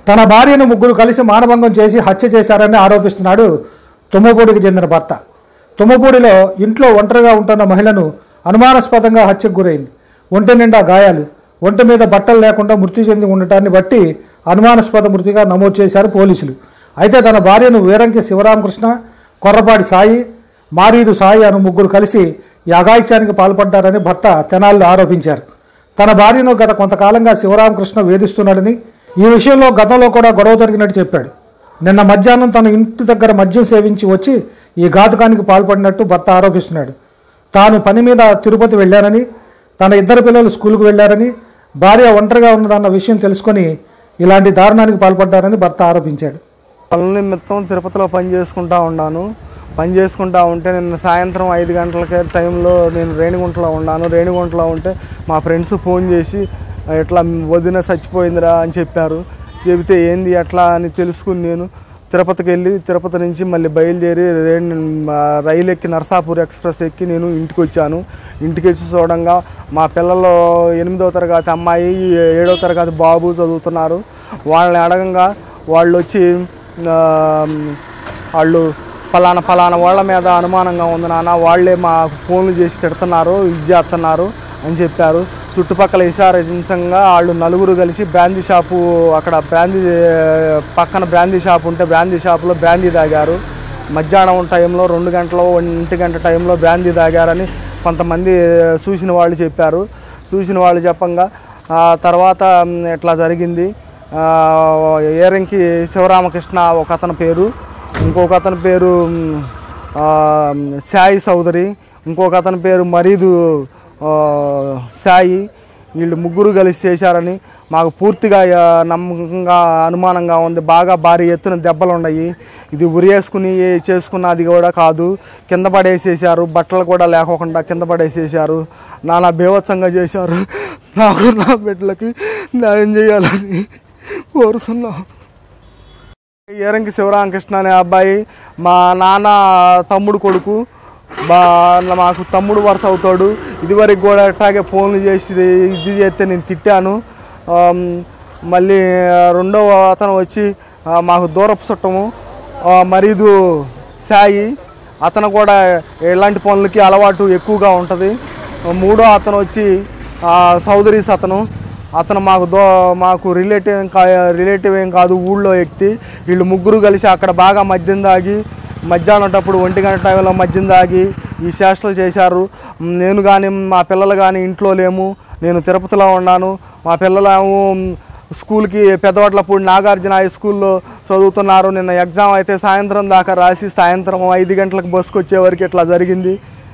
తన భార్యను ముగ్గురు కలిసి మానభంగం చేసి హత్య చేశారని ఆరోపిస్తున్నాడు తుమ్మపూడికి చెందిన భర్త తుమ్మపూడిలో ఇంట్లో ఒంటరిగా ఉంటున్న మహిళను అనుమానాస్పదంగా హత్యకు గురైంది ఒంటి నిండా గాయాలు ఒంటి మీద బట్టలు లేకుండా మృతి చెంది ఉండటాన్ని బట్టి అనుమానాస్పద మృతిగా నమోదు చేశారు పోలీసులు అయితే తన భార్యను వీరంకి శివరామకృష్ణ కొర్రపాటి సాయి మారీదు సాయి అను ముగ్గురు కలిసి ఈ అఘాయిత్యానికి పాల్పడ్డారని భర్త తెనాల్లో ఆరోపించారు తన భార్యను గత కొంతకాలంగా శివరామకృష్ణ వేధిస్తున్నాడని ఈ విషయంలో గతంలో కూడా గొడవ జరిగినట్టు చెప్పాడు నిన్న మధ్యాహ్నం తన ఇంటి దగ్గర మద్యం సేవించి వచ్చి ఈ ఘాతుకానికి పాల్పడినట్టు భర్త ఆరోపిస్తున్నాడు తాను పని మీద తిరుపతి వెళ్ళానని తన ఇద్దరు పిల్లలు స్కూల్కు వెళ్ళారని భార్య ఒంటరిగా ఉన్నదన్న విషయం తెలుసుకొని ఇలాంటి దారుణానికి పాల్పడ్డారని భర్త ఆరోపించాడు పనుల నిమిత్తం తిరుపతిలో పని చేసుకుంటా ఉన్నాను పని చేసుకుంటా ఉంటే నిన్న సాయంత్రం ఐదు గంటలకే టైంలో నేను రేణిగుంటలో ఉన్నాను రేణిగుంటలో ఉంటే మా ఫ్రెండ్స్ ఫోన్ చేసి ఇట్లా వదిన చచ్చిపోయిందిరా అని చెప్పారు చెబితే ఏంది ఎట్లా అని తెలుసుకుని నేను తిరుపతికి వెళ్ళి తిరుపతి నుంచి మళ్ళీ బయలుదేరి రేణి మా రైలు ఎక్కి నరసాపూర్ ఎక్స్ప్రెస్ ఎక్కి నేను ఇంటికి వచ్చాను ఇంటికి వచ్చి చూడంగా మా పిల్లలు ఎనిమిదవ తరగతి అమ్మాయి ఏడవ తరగతి బాబు చదువుతున్నారు వాళ్ళని అడగంగా వాళ్ళు వచ్చి ఆ, వాళ్ళు ఫలానా ఫలానా వాళ్ళ మీద అనుమానంగా ఉంది నాన్న వాళ్ళే మా ఫోన్లు చేసి తిడుతున్నారు ఇది చేస్తున్నారు అని చెప్పారు చుట్టుపక్కల విచారించంగా వాళ్ళు నలుగురు కలిసి బ్రాందీ షాపు అక్కడ బ్రాందీ పక్కన బ్రాందీ షాప్ ఉంటే బ్రాందీ షాపులో బ్రాందీ తాగారు మధ్యాహ్నం టైంలో రెండు గంటల ఒంటి గంట టైంలో బ్రాందీ తాగారని కొంతమంది చూసిన వాళ్ళు చెప్పారు చూసిన వాళ్ళు చెప్పంగా ఆ తర్వాత మ్, ఇట్లా జరిగింది ఆ, ఏరంకి శివరామకృష్ణ ఒక అతని పేరు ఇంకొక అతని పేరు మ్, ఆ, సాయి చౌదరి ఇంకొక అతని పేరు మరీదు ఆ, సాయి వీళ్ళు ముగ్గురు కలిసి చేశారని మాకు పూర్తిగా ఆ, నమ్మకంగా అనుమానంగా ఉంది బాగా భారీ ఎత్తున దెబ్బలు ఉన్నాయి ఇది ఉరేసుకుని చేసుకున్నది కూడా కాదు కింద పడేసేసారు బట్టలు కూడా లేకోకుండా కింద పడేసేసారు నానా బీభత్సంగా చేశారు నాకు నా బిడ్డలకి న్యాయం చేయాలని కోరుతున్నాం ఏరంకి శివరామకృష్ణ అనే అబ్బాయి మా నాన్న తమ్ముడు కొడుకు బా మాకు తమ్ముడు వరుస అవుతాడు ఇదివరకు కూడా అట్లాగే ఫోన్లు చేసి ఇది చేస్తే నేను తిట్టాను ఆమ్, మళ్ళీ రెండవ అతను వచ్చి ఆ, మాకు దూరపు చుట్టము ఆ, మరీదు సాయి అతను కూడా ఇలాంటి పనులకి అలవాటు ఎక్కువగా ఉంటుంది మూడో అతను వచ్చి ఆ, సౌదరీస్ అతను అతను మాకు దో మాకు రిలేటివ్ ఏం కా రిలేటివ్ ఏం కాదు ఊళ్ళో వ్యక్తి వీళ్ళు ముగ్గురు కలిసి అక్కడ బాగా మద్యం దాగి మధ్యాహ్నంటప్పుడు ఒంటి గంట టైంలో మద్యం దాగి ఈ చేష్టలు చేశారు నేను కానీ మా పిల్లలు కానీ ఇంట్లో లేము నేను తిరుపతిలో ఉన్నాను మా పిల్లలేమో స్కూల్కి పెద్దవాట్లపూడి నాగార్జున హై స్కూల్లో చదువుతున్నారు నిన్న ఎగ్జామ్ అయితే సాయంత్రం దాకా రాసి సాయంత్రం ఐదు గంటలకు బస్సుకు వచ్చే వరకు ఇట్లా జరిగింది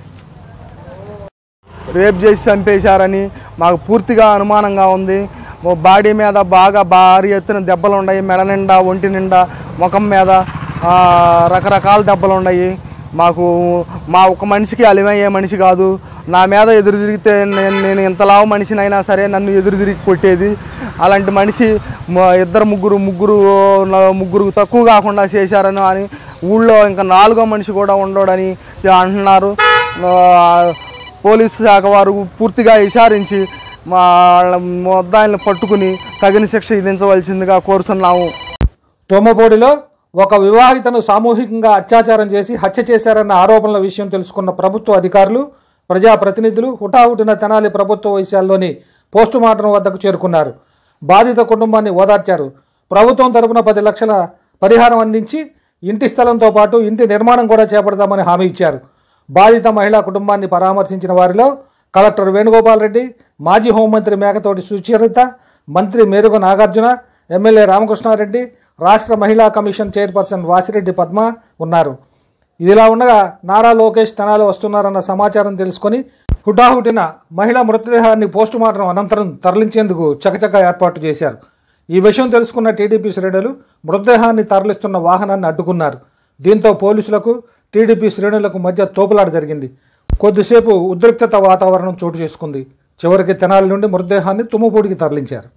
రేప్ చేసి చంపేశారని మాకు పూర్తిగా అనుమానంగా ఉంది ఓ బాడీ మీద బాగా భారీ ఎత్తున దెబ్బలు ఉన్నాయి మెడ నిండా ఒంటి నిండా ముఖం మీద ఆ, రకరకాల దెబ్బలు ఉన్నాయి మాకు మా ఒక మనిషికి అలిమయ్యే మనిషి కాదు నా మీద ఎదురు తిరిగితే నేను నేను ఇంతలావు మనిషినైనా సరే నన్ను ఎదురు తిరిగి కొట్టేది అలాంటి మనిషి మా ఇద్దరు ముగ్గురు ముగ్గురు నా- ముగ్గురు తక్కువ కాకుండా చేశారని అని ఊళ్ళో ఇంకా నాలుగో మనిషి కూడా ఉండడని అంటున్నారు ఆ, పోలీసు శాఖ వారు పూర్తిగా విచారించి మా వాళ్ళ ముద్దాయిల్ని పట్టుకుని తగిన శిక్ష విధించవలసిందిగా కోరుతున్నాము తోమపూడిలో ఒక వివాహితను సామూహికంగా అత్యాచారం చేసి హత్య చేశారన్న ఆరోపణల విషయం తెలుసుకున్న ప్రభుత్వ అధికారులు ప్రజాప్రతినిధులు హుటాహుటిన తెనాలి ప్రభుత్వ వైశాల్లోని పోస్టుమార్టం వద్దకు చేరుకున్నారు బాధిత కుటుంబాన్ని ఓదార్చారు ప్రభుత్వం తరపున పది లక్షల పరిహారం అందించి ఇంటి స్థలంతో పాటు ఇంటి నిర్మాణం కూడా చేపడతామని హామీ ఇచ్చారు బాధిత మహిళా కుటుంబాన్ని పరామర్శించిన వారిలో కలెక్టర్ వేణుగోపాల్ రెడ్డి మాజీ హోంమంత్రి మేకతోటి సుచరిత మంత్రి మేరుగ నాగార్జున ఎమ్మెల్యే రామకృష్ణారెడ్డి రాష్ట్ర మహిళా కమిషన్ చైర్పర్సన్ వాసిరెడ్డి పద్మ ఉన్నారు ఇదిలా ఉండగా నారా లోకేష్ తెనాలి వస్తున్నారన్న సమాచారం తెలుసుకొని హుటాహుటిన మహిళా మృతదేహాన్ని పోస్టుమార్టం అనంతరం తరలించేందుకు చకచక ఏర్పాటు చేశారు ఈ విషయం తెలుసుకున్న టీడీపీ శ్రేణులు మృతదేహాన్ని తరలిస్తున్న వాహనాన్ని అడ్డుకున్నారు దీంతో పోలీసులకు టీడీపీ శ్రేణులకు మధ్య తోపులాట జరిగింది కొద్దిసేపు ఉద్రిక్తత వాతావరణం చోటు చేసుకుంది చివరికి తెనాలి నుండి మృతదేహాన్ని తుమ్మపూడికి తరలించారు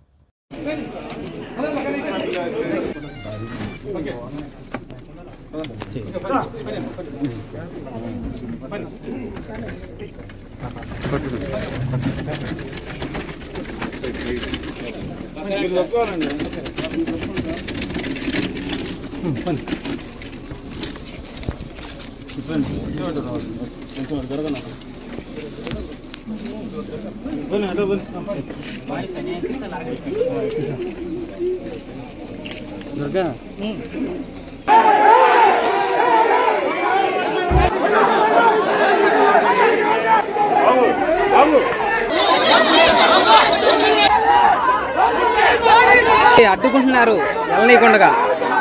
అడ్డుకుంటున్నారు వెళ్ళనీయకుండా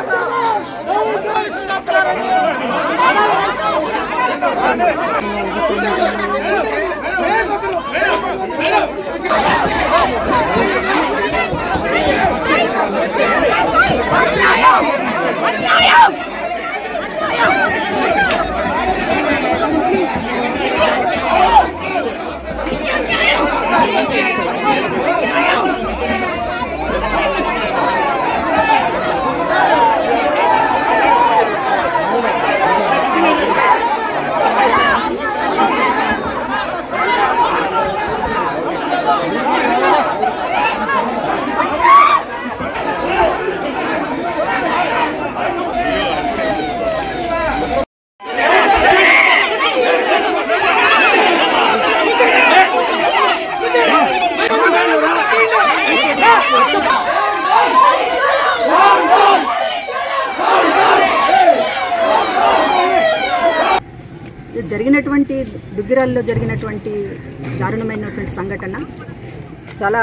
జరిగినటువంటి దుగ్గిరాల్లో జరిగినటువంటి దారుణమైనటువంటి సంఘటన చాలా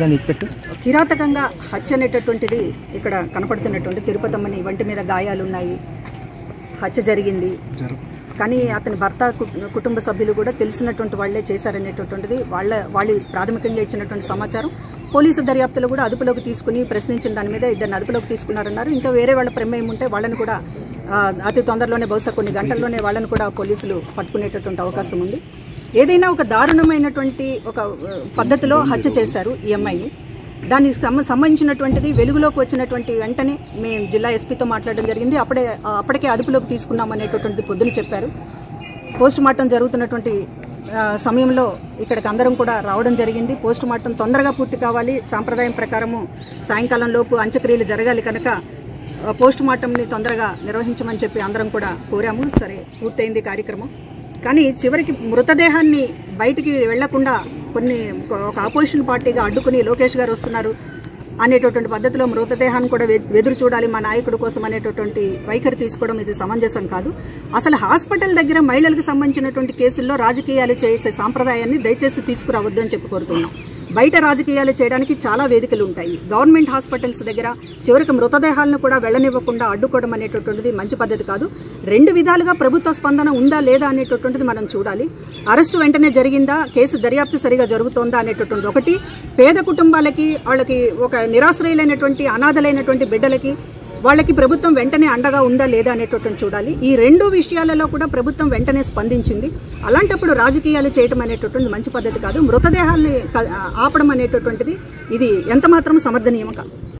కిరాతకంగా హత్య అనేటటువంటిది ఇక్కడ కనపడుతున్నటువంటి తిరుపతమ్మని వంటి మీద గాయాలు ఉన్నాయి హత్య జరిగింది కానీ అతని భర్త కు- కుటుంబ సభ్యులు కూడా తెలిసినటువంటి వాళ్లే చేశారనేటటువంటిది వాళ్ళ వాళ్ళు ప్రాథమికంగా ఇచ్చినటువంటి సమాచారం పోలీసు దర్యాప్తులో కూడా అదుపులోకి తీసుకుని ప్రశ్నించిన దాని మీద ఇద్దరిని అదుపులోకి తీసుకున్నారన్నారు ఇంకా వేరే వాళ్ళ ప్రమేయం ఉంటే వాళ్ళని కూడా ఆ, అతి తొందరలోనే బహుశా కొన్ని గంటల్లోనే వాళ్ళని కూడా పోలీసులు పట్టుకునేటటువంటి అవకాశం ఉంది ఏదైనా ఒక దారుణమైనటువంటి ఒక ఆ, పద్ధతిలో హత్య చేశారు ఈ అమ్మాయిని దానికి సంబ- సంబంధించినటువంటిది వెలుగులోకి వచ్చినటువంటి వెంటనే మేము జిల్లా ఎస్పీతో మాట్లాడడం జరిగింది అప్పుడే ఆ, అప్పటికే అదుపులోకి తీసుకున్నాం అనేటటువంటిది పొద్దున చెప్పారు పోస్ట్ మార్టం జరుగుతున్నటువంటి ఆ, సమయంలో ఇక్కడికి అందరం కూడా రావడం జరిగింది పోస్ట్ మార్టం తొందరగా పూర్తి కావాలి సాంప్రదాయం ప్రకారము సాయంకాలం లోపు అంత్యక్రియలు జరగాలి కనుక ఆ, పోస్ట్ మార్టంని తొందరగా నిర్వహించమని చెప్పి అందరం కూడా కోరాము సరే పూర్తయింది కార్యక్రమం కానీ చివరికి మృతదేహాన్ని బయటికి వెళ్లకుండా కొన్ని ఒక ఆపోజిషన్ పార్టీగా అడ్డుకుని లోకేష్ గారు వస్తున్నారు అనేటటువంటి పద్ధతిలో మృతదేహాన్ని కూడా వె- ఎదురు చూడాలి మా నాయకుడి కోసం అనేటటువంటి వైఖరి తీసుకోవడం ఇది సమంజసం కాదు అసలు హాస్పిటల్ దగ్గర మహిళలకు సంబంధించినటువంటి కేసుల్లో రాజకీయాలు చేసే సాంప్రదాయాన్ని దయచేసి తీసుకురావద్దు అని చెప్పి కోరుతున్నాం బయట రాజకీయాలు చేయడానికి చాలా వేదికలు ఉంటాయి గవర్నమెంట్ హాస్పిటల్స్ దగ్గర చివరికి మృతదేహాలను కూడా వెళ్ళనివ్వకుండా అడ్డుకోవడం అనేటటువంటిది మంచి పద్ధతి కాదు రెండు విధాలుగా ప్రభుత్వ స్పందన ఉందా లేదా అనేటటువంటిది మనం చూడాలి అరెస్టు వెంటనే జరిగిందా కేసు దర్యాప్తు సరిగా జరుగుతోందా అనేటటువంటి ఒకటి పేద కుటుంబాలకి వాళ్ళకి ఒక నిరాశ్రయులైనటువంటి అనాథలైనటువంటి బిడ్డలకి వాళ్ళకి ప్రభుత్వం వెంటనే అండగా ఉందా లేదా అనేటటువంటి చూడాలి ఈ రెండు విషయాలలో కూడా ప్రభుత్వం వెంటనే స్పందించింది అలాంటప్పుడు రాజకీయాలు చేయటం అనేటటువంటి మంచి పద్ధతి కాదు మృతదేహాల్ని క- ఆపడం అనేటటువంటిది ఇది ఎంత మాత్రం సమర్థనీయం కాదు